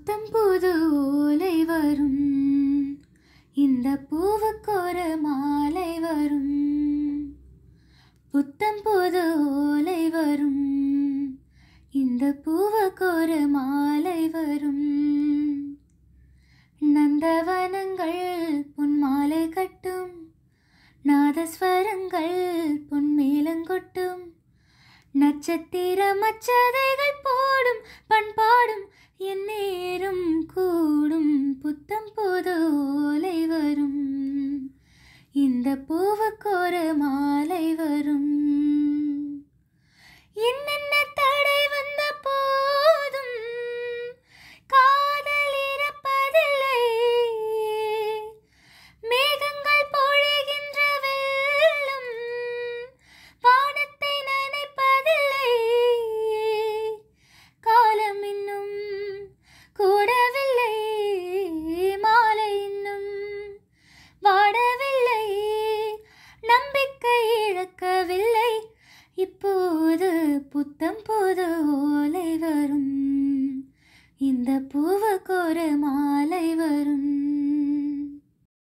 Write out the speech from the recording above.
புத்தம் புது ஓலை வரும் இந்த பூவுக்கொரு மாலை வரும் புத்தம் புது ஓலை வரும் இந்த பூவுக்கொரு மாலை வரும் நந்தவனங்கள் பொன்மாலை கட்டும் நாதஸ்வரங்கள் பொன்மேலங்கொட்டும் நட்சத்திர மச்சதைகள் போடும் பண்பாடும் என் நேரும் கூடும் புத்தம் புது ஓலை வரும் இந்த பூவுக்கொரு மாலை வரும் என்னென்ன தடை வந்த போதும் காதல் இறப்பதில்லை மேகங்கள் பொழிகின்ற வெள்ளம் வானத்தை நனைப்பதில்லை காலம் இன்னும் கூடவில்லை மாலை இன்னும் வாடவில்லை நம்பிக்கை இழக்கவில்லை இப்போது புத்தம் புது ஓலை வரும் இந்த பூவுக்கொரு மாலை வரும்